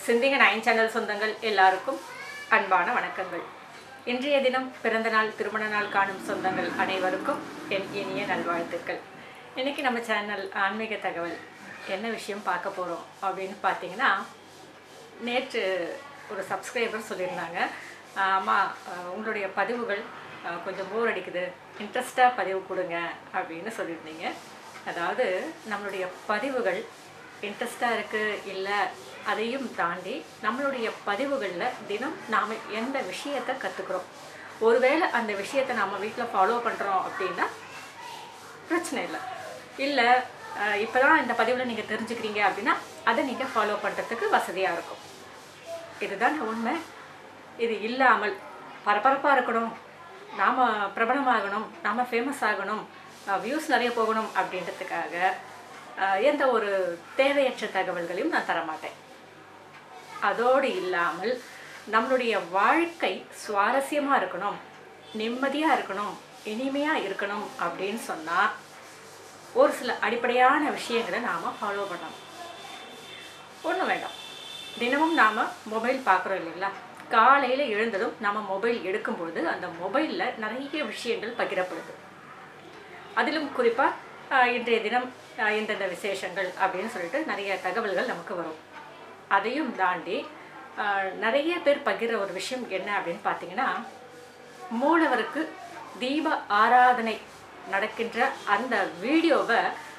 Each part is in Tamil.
சிந்திங்க நைன் சேனல் சொந்தங்கள் எல்லாருக்கும் அன்பான வணக்கங்கள் இன்றைய தினம் பிறந்த நாள் திருமண நாள் காணும் சொந்தங்கள் அனைவருக்கும் என் இனிய நல்வாழ்த்துக்கள் இன்னைக்கு நம்ம சேனல் ஆன்மீக தகவல் என்ன விஷயம் பார்க்க போகிறோம் அப்படின்னு பார்த்தீங்கன்னா நேற்று ஒரு சப்ஸ்கிரைபர் சொல்லியிருந்தாங்க அம்மா உங்களுடைய பதிவுகள் அஹ், கொஞ்சம் போர் அடிக்குது இன்ட்ரெஸ்டாக பதிவு கொடுங்க அப்படின்னு சொல்லியிருந்தீங்க அதாவது நம்மளுடைய பதிவுகள் இன்ட்ரெஸ்டாக இருக்குது இல்லை அதையும் தாண்டி நம்மளுடைய பதிவுகளில் தினம் நாம் எந்த விஷயத்தை கற்றுக்குறோம் ஒருவேளை அந்த விஷயத்தை நம்ம வீட்டில் ஃபாலோ பண்ணுறோம் அப்படின்னா பிரச்சனை இல்லை இல்லை இப்போ தான் இந்த பதிவில் நீங்கள் தெரிஞ்சுக்கிறீங்க அப்படின்னா அதை நீங்கள் ஃபாலோ பண்ணுறதுக்கு வசதியாக இருக்கும் இதுதான் உண்மை இது இல்லாமல் பரபரப்பாக இருக்கணும் நாம் பிரபலமாகணும் நாம் ஃபேமஸ் ஆகணும் வியூஸ் நிறைய போகணும் அப்படின்றதுக்காக அஹ், எந்த ஒரு தேவையற்ற தகவல்களையும் நான் தரமாட்டேன் அதோடு இல்லாமல் நம்மளுடைய வாழ்க்கை சுவாரஸ்யமாக இருக்கணும் நிம்மதியாக இருக்கணும் இனிமையாக இருக்கணும் அப்படின்னு சொன்னால் ஒரு சில அடிப்படையான விஷயங்களை நாம் ஃபாலோ பண்ணணும் ஒன்றும் வேண்டாம் தினமும் நாம் மொபைல் பார்க்குறோம் இல்லைங்களா காலையில் எழுந்ததும் நம்ம மொபைல் எடுக்கும்போது அந்த மொபைலில் நிறைய விஷயங்கள் பகிரப்படுது அதிலும் குறிப்பாக இன்றைய தினம் ஆஹ், இந்தந்த விசேஷங்கள் அப்படின்னு சொல்லிட்டு நிறைய தகவல்கள் நமக்கு வரும் அதையும் தாண்டி ஆஹ், நிறைய பேர் பகிர்ற ஒரு விஷயம் என்ன அப்படின்னு பார்த்தீங்கன்னா மூலவருக்கு தீப ஆராதனை நடக்கின்ற அந்த வீடியோவை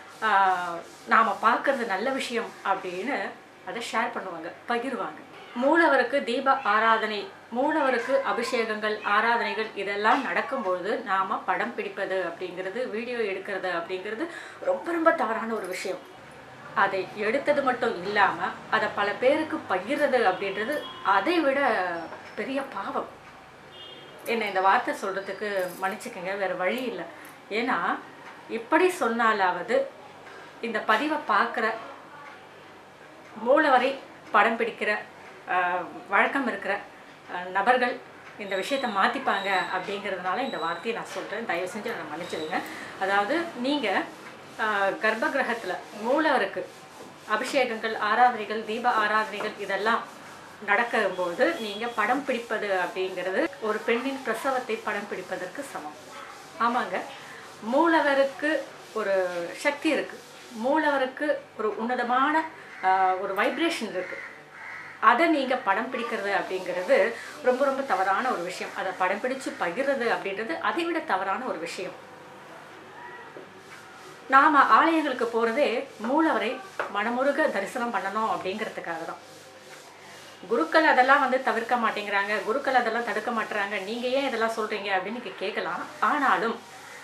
நாம் பார்க்கறது நல்ல விஷயம் அப்படின்னு அதை ஷேர் பண்ணுவாங்க பகிர்வாங்க மூலவருக்கு தீப ஆராதனை மூலவருக்கு அபிஷேகங்கள் ஆராதனைகள் இதெல்லாம் நடக்கும்பொழுது நாம் படம் பிடிப்பது அப்படிங்கிறது வீடியோ எடுக்கிறது அப்படிங்கிறது ரொம்ப ரொம்ப தவறான ஒரு விஷயம் அதை எடுத்தது மட்டும் இல்லாமல் அதை பல பேருக்கு பகிர்றது அப்படின்றது அதை விட பெரிய பாவம் என்ன இந்த வார்த்தை சொல்கிறதுக்கு மன்னிச்சுக்கங்க வேறு வழி இல்லை ஏன்னா இப்படி சொன்னாலாவது இந்த பதிவை பார்க்குற மூலவரை படம் பிடிக்கிற ஆஹ், வழக்கம் இருக்கிற ஆஹ், நபர்கள் இந்த விஷயத்தை மாற்றிப்பாங்க அப்படிங்கிறதுனால இந்த வார்த்தையை நான் சொல்கிறேன் தயவு செஞ்சு அதை மன்னிச்சிடுங்க அதாவது நீங்கள் கர்ப்ப கிரகத்தில் மூலவருக்கு அபிஷேகங்கள் ஆராதனைகள் தீப ஆராதனைகள் இதெல்லாம் நடக்கும்போது நீங்கள் படம் பிடிப்பது அப்படிங்கிறது ஒரு பெண்ணின் பிரசவத்தை படம் பிடிப்பதற்கு சமம் ஆமாங்க மூலவருக்கு ஒரு சக்தி இருக்குது மூலவருக்கு ஒரு உன்னதமான ஆஹ், ஒரு வைப்ரேஷன் இருக்குது அதை நீங்கள் படம் பிடிக்கிறது அப்படிங்கிறது ரொம்ப ரொம்ப தவறான ஒரு விஷயம் அதை படம் பிடிச்சு பகிர்றது அப்படின்றது அதை விட தவறான ஒரு விஷயம் நாம் ஆலயங்களுக்கு போகிறதே மூலவரை மனமுருக தரிசனம் பண்ணணும் அப்படிங்கிறதுக்காக தான் குருக்கள் அதெல்லாம் வந்து தவிர்க்க மாட்டேங்கிறாங்க குருக்கள் அதெல்லாம் தடுக்க மாட்டுறாங்க நீங்கள் ஏன் இதெல்லாம் சொல்கிறீங்க அப்படின்னு நீங்கள் கேட்கலாம் ஆனாலும்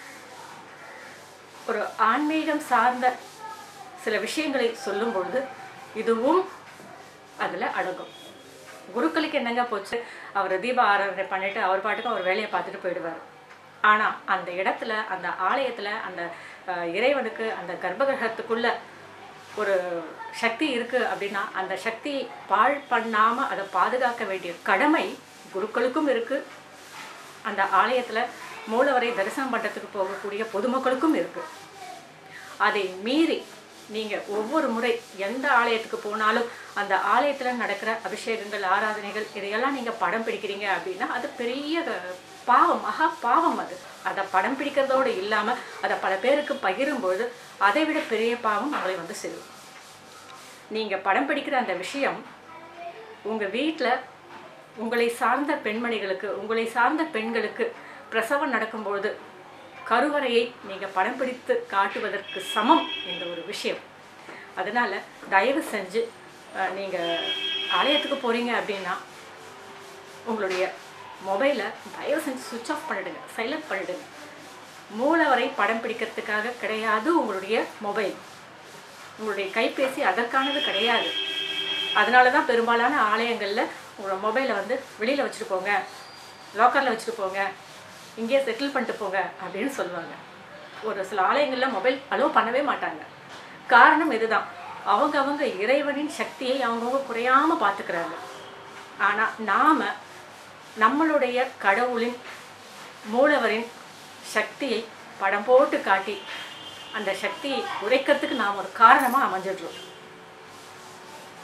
ஒரு ஆன்மீகம் சார்ந்த சில விஷயங்களை சொல்லும் பொழுது இதுவும் அதில் அடங்கும் குருக்களுக்கு என்னங்க போச்சு அவர் தீப ஆராதனை பண்ணிட்டு அவர் பாட்டுக்கு அவர் வேலையை பார்த்துட்டு போயிடுவார் ஆனால் அந்த இடத்துல அந்த ஆலயத்தில் அந்த அஹ், இறைவனுக்கு அந்த கர்ப்பகிரகத்துக்குள்ள ஒரு சக்தி இருக்குது அப்படின்னா அந்த சக்தி பாழ் பண்ணாமல் அதை பாதுகாக்க வேண்டிய கடமை குருக்களுக்கும் இருக்குது அந்த ஆலயத்தில் மூலவரை தரிசனம் பண்ணுறதுக்கு போகக்கூடிய பொதுமக்களுக்கும் இருக்குது அதை மீறி நீங்கள் ஒவ்வொரு முறை எந்த ஆலயத்துக்கு போனாலும் அந்த ஆலயத்தில் நடக்கிற அபிஷேகங்கள் ஆராதனைகள் இதையெல்லாம் நீங்கள் படம் பிடிக்கிறீங்க அப்படின்னா அது பெரிய க- பாவம் மகா பாவம் அது அதை படம் பிடிக்கிறதோடு இல்லாமல் அதை பல பேருக்கு பகிரும்போது அதை விட பெரிய பாவம் அவங்களை வந்து சேரும் நீங்கள் படம் பிடிக்கிற அந்த விஷயம் உங்கள் வீட்டில் உங்களை சார்ந்த பெண்மணிகளுக்கு உங்களை சார்ந்த பெண்களுக்கு பிரசவம் நடக்கும்பொழுது கருவறையை நீங்கள் படம் பிடித்து காட்டுவதற்கு சமம் இந்த ஒரு விஷயம் அதனால் தயவு செஞ்சு நீங்கள் ஆலயத்துக்கு போகிறீங்க அப்படின்னா உங்களுடைய மொபைலை தயவு செஞ்சு சுவிட்ச் ஆஃப் பண்ணிடுங்க சைலண்ட் பண்ணிடுங்க மூலவரை படம் பிடிக்கிறதுக்காக கிடையாது உங்களுடைய மொபைல் உங்களுடைய கைபேசி அதற்கானது கிடையாது அதனால தான் பெரும்பாலான ஆலயங்களில் உங்களோட மொபைலை வந்து வெளியில் வச்சுட்டு போங்க லாக்கரில் வச்சுட்டு போங்க இங்கேயே செட்டில் பண்ணிட்டு போங்க அப்படின்னு சொல்லுவாங்க ஒரு சில ஆலயங்களில் மொபைல் அலோவ் பண்ணவே மாட்டாங்க காரணம் இதுதான் அவங்க அவங்க இறைவனின் சக்தியை அவங்கவுங்க குறையாமல் பார்த்துக்கிறாங்க ஆனால் நாம் நம்மளுடைய கடவுளின் மூலவரின் சக்தியை படம் போட்டு காட்டி அந்த சக்தியை உரைக்கிறதுக்கு நாம் ஒரு காரணமாக அமைஞ்சிடுறோம்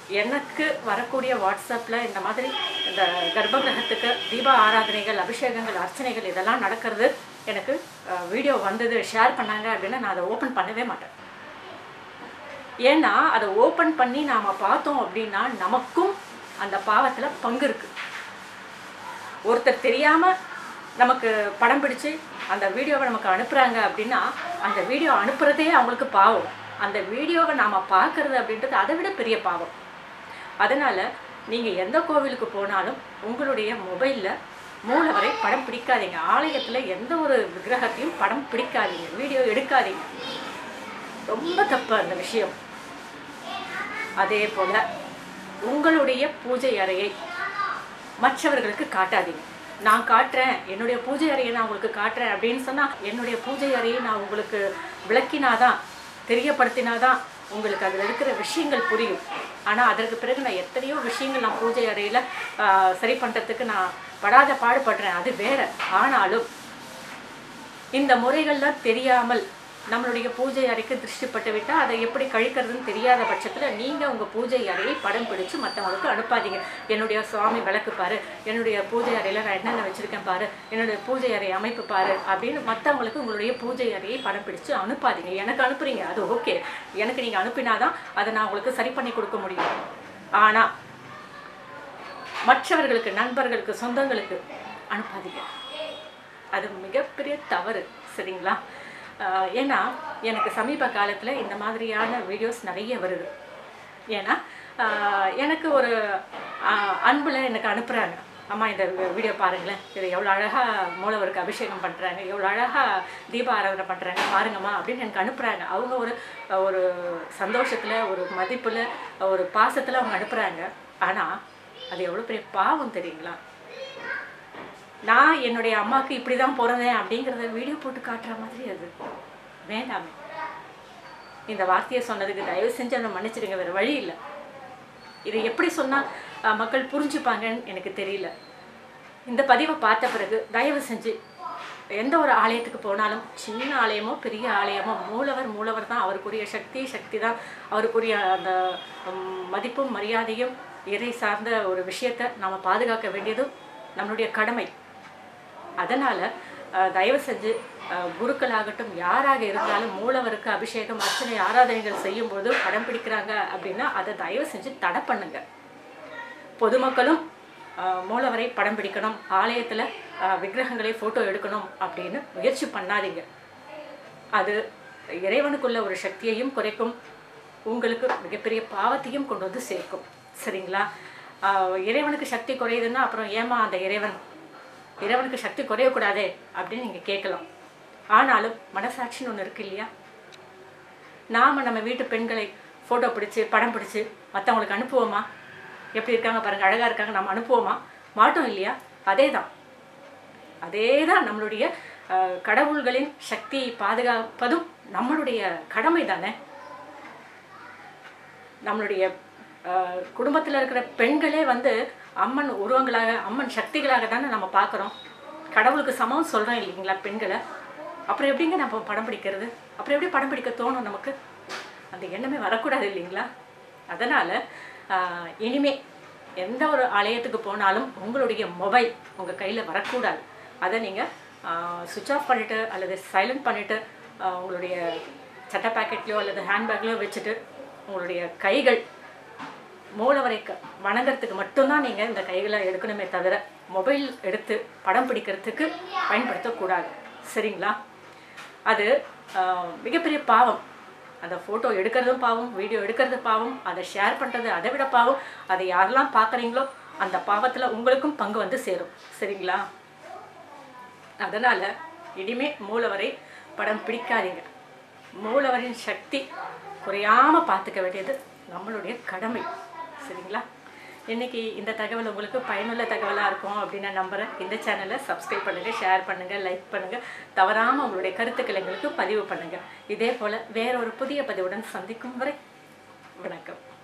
எனக்கு வரக்கூடிய வாட்ஸ்அப்பில் இந்த மாதிரி இந்த கர்ப்பகிரகத்துக்கு தீப ஆராதனைகள் அபிஷேகங்கள் அர்ச்சனைகள் இதெல்லாம் நடக்கிறது எனக்கு வீடியோ வந்தது ஷேர் பண்ணாங்க அப்படின்னா நான் அதை ஓப்பன் பண்ணவே மாட்டேன் ஏன்னா அதை ஓப்பன் பண்ணி நாம் பார்த்தோம் அப்படின்னா நமக்கும் அந்த பாவத்தில் பங்கு இருக்குது ஒருத்தர் தெரியாமல் நமக்கு படம் பிடிச்சு அந்த வீடியோவை நமக்கு அனுப்புகிறாங்க அப்படின்னா அந்த வீடியோ அனுப்புகிறதே அவங்களுக்கு பாவம் அந்த வீடியோவை நாம் பார்க்குறது அப்படின்றது அதை விட பெரிய பாவம் அதனால் நீங்கள் எந்த கோவிலுக்கு போனாலும் உங்களுடைய மொபைலில் மூலவரை படம் பிடிக்காதீங்க ஆலயத்தில் எந்த ஒரு விக்கிரகத்தையும் படம் பிடிக்காதீங்க வீடியோ எடுக்காதீங்க ரொம்ப தப்பு அந்த விஷயம் அதே போல் உங்களுடைய பூஜை அறையை மற்றவர்களுக்கு காட்டாதீங்க நான் காட்டுறேன் என்னுடைய பூஜை அறையை நான் உங்களுக்கு காட்டுறேன் அப்படின்னு சொன்னால் என்னுடைய பூஜை அறையை நான் உங்களுக்கு விளக்கினாதான் தெரியப்படுத்தினாதான் உங்களுக்கு அதில் இருக்கிற விஷயங்கள் புரியும் ஆனால் அதற்கு பிறகு நான் எத்தனையோ விஷயங்கள் நான் பூஜை அறையில் சரி பண்ணுறதுக்கு நான் படாத பாடுபடுறேன் அது வேற ஆனாலும் இந்த முறைகள்லாம் தெரியாமல் நம்மளுடைய பூஜை அறைக்கு திருஷ்டிப்பட்டு விட்டால் அதை எப்படி கழிக்கிறதுன்னு தெரியாத பட்சத்தில் நீங்கள் உங்கள் பூஜை அறையை படம் பிடிச்சு மற்றவங்களுக்கு அனுப்பாதீங்க என்னுடைய சுவாமி விளக்கு பாரு என்னுடைய பூஜை அறையில் நான் என்னென்ன வச்சுருக்கேன் பாரு என்னுடைய பூஜை அறை அமைப்பு பாரு அப்படின்னு மற்றவங்களுக்கு உங்களுடைய பூஜை அறையை படம் பிடிச்சு அனுப்பாதீங்க எனக்கு அனுப்புறீங்க அது ஓகே எனக்கு நீங்கள் அனுப்பினாதான் அதை நான் உங்களுக்கு சரி பண்ணி கொடுக்க முடியும் ஆனால் மற்றவர்களுக்கு நண்பர்களுக்கு சொந்தங்களுக்கு அனுப்பாதீங்க அது மிகப்பெரிய தவறு சரிங்களா ஆஹ் ஏன்னா எனக்கு சமீப காலத்தில் இந்த மாதிரியான வீடியோஸ் நிறைய வருது ஏன்னா ஆஹ் எனக்கு ஒரு அன்பில் எனக்கு அனுப்புகிறாங்க அம்மா இந்த வீடியோ பாருங்களேன் இது எவ்வளோ அழகாக மூலவருக்கு அபிஷேகம் பண்ணுறாங்க எவ்வளோ அழகாக தீப ஆராதனை பண்ணுறாங்க பாருங்கம்மா அப்படின்னு எனக்கு அனுப்புகிறாங்க அவங்க ஒரு ஒரு சந்தோஷத்தில் ஒரு மதிப்பில் ஒரு பாசத்தில் அவங்க அனுப்புகிறாங்க ஆனால் அது எவ்வளோ பெரிய பாவம் தெரியுங்களா நான் என்னுடைய அம்மாவுக்கு இப்படி தான் பிறந்தேன் அப்படிங்கிறத வீடியோ போட்டு காட்டுற மாதிரி அது வேண்டாமே இந்த வார்த்தையை சொன்னதுக்கு தயவு செஞ்சு அதை மன்னிச்சிடுங்க வேறு வழி இல்லை இதை எப்படி சொன்னால் மக்கள் புரிஞ்சுப்பாங்கன்னு எனக்கு தெரியல இந்த பதிவை பார்த்த பிறகு தயவு செஞ்சு எந்த ஒரு ஆலயத்துக்கு போனாலும் சின்ன ஆலயமோ பெரிய ஆலயமோ மூலவர் மூலவர் தான் அவருக்குரிய சக்தி சக்தி தான் அவருக்குரிய அந்த ம், மதிப்பும் மரியாதையும் இறை சார்ந்த ஒரு விஷயத்தை நாம் பாதுகாக்க வேண்டியதும் நம்மளுடைய கடமை அதனால் தயவு செஞ்சு அஹ், குருக்களாகட்டும் யாராக இருந்தாலும் மூலவருக்கு அபிஷேகம் அர்ச்சனை ஆராதனைகள் செய்யும்போது படம் பிடிக்கிறாங்க அப்படின்னா அதை தயவு செஞ்சு தடை பண்ணுங்க பொதுமக்களும் அஹ், மூலவரை படம் பிடிக்கணும் ஆலயத்தில் விக்கிரகங்களை ஃபோட்டோ எடுக்கணும் அப்படின்னு முயற்சி பண்ணாதீங்க அது இறைவனுக்குள்ள ஒரு சக்தியையும் குறைக்கும் உங்களுக்கு மிகப்பெரிய பாவத்தையும் கொண்டு வந்து சேர்க்கும் சரிங்களா ஆஹ் இறைவனுக்கு சக்தி குறையுதுன்னா அப்புறம் ஏமா அந்த இறைவன் இறைவனுக்கு சக்தி குறையக்கூடாதே அப்படின்னு நீங்கள் கேட்கலாம் ஆனாலும் மனசாட்சின்னு ஒன்று இருக்கு இல்லையா நாம் நம்ம வீட்டு பெண்களை ஃபோட்டோ பிடிச்சு படம் பிடிச்சு மற்றவங்களுக்கு அனுப்புவோமா எப்படி இருக்காங்க பாருங்கள் அழகாக இருக்காங்க நம்ம அனுப்புவோமா மாட்டோம் இல்லையா அதே தான் அதே தான் நம்மளுடைய அஹ், கடவுள்களின் சக்தியை பாதுகாப்பதும் நம்மளுடைய கடமை தானே நம்மளுடைய குடும்பத்தில் இருக்கிற பெண்களே வந்து அம்மன் உருவங்களாக அம்மன் சக்திகளாக தானே நம்ம பார்க்குறோம் கடவுளுக்கு சமம் சொல்கிறோம் இல்லைங்களா பெண்களை அப்புறம் எப்படிங்க நம்ம படம் பிடிக்கிறது அப்புறம் எப்படி படம் பிடிக்க தோணும் நமக்கு அந்த எண்ணமே வரக்கூடாது இல்லைங்களா அதனால் இனிமே எந்த ஒரு ஆலயத்துக்கு போனாலும் உங்களுடைய மொபைல் உங்கள் கையில் வரக்கூடாது அதை நீங்கள் சுவிட்ச் ஆஃப் பண்ணிவிட்டு அல்லது சைலண்ட் பண்ணிவிட்டு உங்களுடைய சட்டை பேக்கெட்லையோ அல்லது ஹேண்ட்பேக்லையோ வச்சுட்டு உங்களுடைய கைகள் மூலவரை க வணங்குறதுக்கு மட்டும்தான் நீங்கள் இந்த கைகளை எடுக்கணுமே தவிர மொபைல் எடுத்து படம் பிடிக்கிறதுக்கு பயன்படுத்தக்கூடாது சரிங்களா அது ஆஹ், மிகப்பெரிய பாவம் அந்த ஃபோட்டோ எடுக்கிறதும் பாவம் வீடியோ எடுக்கிறது பாவம் அதை ஷேர் பண்ணுறது அதை விட பாவம் அதை யாரெல்லாம் பார்க்குறீங்களோ அந்த பாவத்தில் உங்களுக்கும் பங்கு வந்து சேரும் சரிங்களா அதனால் இனிமே மூலவரை படம் பிடிக்காதீங்க மூலவரின் சக்தி குறையாம பார்த்துக்க வேண்டியது நம்மளுடைய கடமை சரிங்களா இன்னைக்கு இந்த தகவல் உங்களுக்கு பயனுள்ள தகவலாக இருக்கும் அப்படின்னு நான் நம்புகிறேன் இந்த சேனலை சப்ஸ்கிரைப் பண்ணுங்கள் ஷேர் பண்ணுங்கள் லைக் பண்ணுங்கள் தவறாமல் உங்களுடைய கருத்துக்களை எங்களுக்கு பதிவு பண்ணுங்கள் இதே போல் வேற ஒரு புதிய பதிவுடன் சந்திக்கும் வரை வணக்கம்